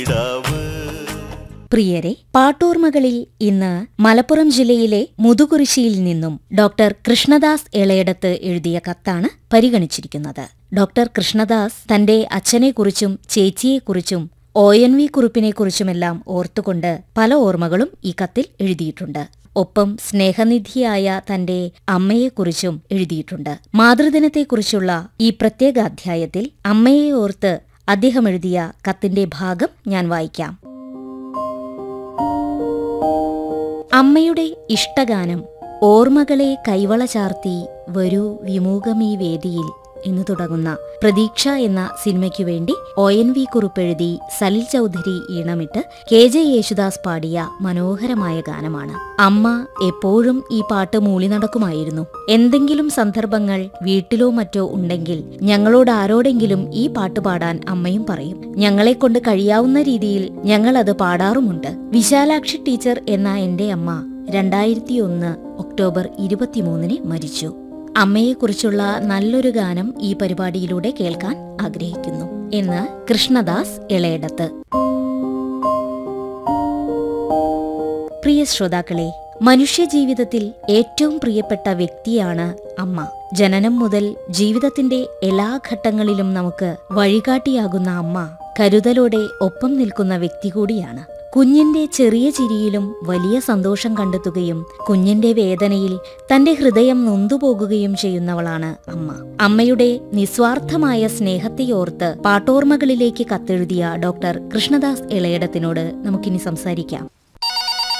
പ്രിയരെ പാട്ടോർമകളിൽ ഇന്ന് മലപ്പുറം ജില്ലയിലെ മുതുകുരിശിയിൽ നിന്നും ഡോക്ടർ കൃഷ്ണദാസ് എളയടത്ത് എഴുതിയ കത്താണ് പരിഗണിച്ചിരിക്കുന്നത് ഡോക്ടർ കൃഷ്ണദാസ് തന്റെ അച്ഛനെക്കുറിച്ചും ചേച്ചിയെക്കുറിച്ചും ഒ എൻ വി കുറിപ്പിനെക്കുറിച്ചുമെല്ലാം ഓർത്തുകൊണ്ട് പല ഓർമ്മകളും ഈ കത്തിൽ എഴുതിയിട്ടുണ്ട് ഒപ്പം സ്നേഹനിധിയായ തന്റെ അമ്മയെക്കുറിച്ചും എഴുതിയിട്ടുണ്ട് മാതൃദിനത്തെക്കുറിച്ചുള്ള ഈ പ്രത്യേക അധ്യായത്തിൽ അമ്മയെ ഓർത്ത് അദ്ദേഹം എഴുതിയ കത്തിന്റെ ഭാഗം ഞാൻ വായിക്കാം അമ്മയുടെ ഇഷ്ടഗാനം ഓർമ്മകളെ കൈവള ചാർത്തി വരൂ വിമൂകമീ വേദിയിൽ എന്ന് തുടങ്ങുന്ന പ്രതീക്ഷ എന്ന സിനിമയ്ക്കു വേണ്ടി ഒ എൻ വി കുറിപ്പെഴുതി സലിൽ ചൗധരി ഈണമിട്ട് കെ ജെ യേശുദാസ് പാടിയ മനോഹരമായ ഗാനമാണ് അമ്മ എപ്പോഴും ഈ പാട്ട് മൂളി നടക്കുമായിരുന്നു എന്തെങ്കിലും സന്ദർഭങ്ങൾ വീട്ടിലോ മറ്റോ ഉണ്ടെങ്കിൽ ഞങ്ങളോട് ആരോടെങ്കിലും ഈ പാട്ട് പാടാൻ അമ്മയും പറയും ഞങ്ങളെ കൊണ്ട് കഴിയാവുന്ന രീതിയിൽ ഞങ്ങൾ അത് പാടാറുമുണ്ട് വിശാലാക്ഷി ടീച്ചർ എന്ന എന്റെ അമ്മ രണ്ടായിരത്തി ഒന്ന് ഒക്ടോബർ ഇരുപത്തിമൂന്നിന് മരിച്ചു അമ്മയെക്കുറിച്ചുള്ള നല്ലൊരു ഗാനം ഈ പരിപാടിയിലൂടെ കേൾക്കാൻ ആഗ്രഹിക്കുന്നു എന്ന് കൃഷ്ണദാസ് ഇളയടത്ത് പ്രിയ ശ്രോതാക്കളെ മനുഷ്യജീവിതത്തിൽ ഏറ്റവും പ്രിയപ്പെട്ട വ്യക്തിയാണ് അമ്മ ജനനം മുതൽ ജീവിതത്തിന്റെ എല്ലാ ഘട്ടങ്ങളിലും നമുക്ക് വഴികാട്ടിയാകുന്ന അമ്മ കരുതലോടെ ഒപ്പം നിൽക്കുന്ന വ്യക്തി കൂടിയാണ് കുഞ്ഞിന്റെ ചെറിയ ചിരിയിലും വലിയ സന്തോഷം കണ്ടെത്തുകയും കുഞ്ഞിന്റെ വേദനയിൽ തന്റെ ഹൃദയം നൊന്തുപോകുകയും ചെയ്യുന്നവളാണ് അമ്മ അമ്മയുടെ നിസ്വാർത്ഥമായ സ്നേഹത്തെയോർത്ത് പാട്ടോർമകളിലേക്ക് കത്തെഴുതിയ ഡോക്ടർ കൃഷ്ണദാസ് ഇളയടത്തിനോട് നമുക്കിനി സംസാരിക്കാം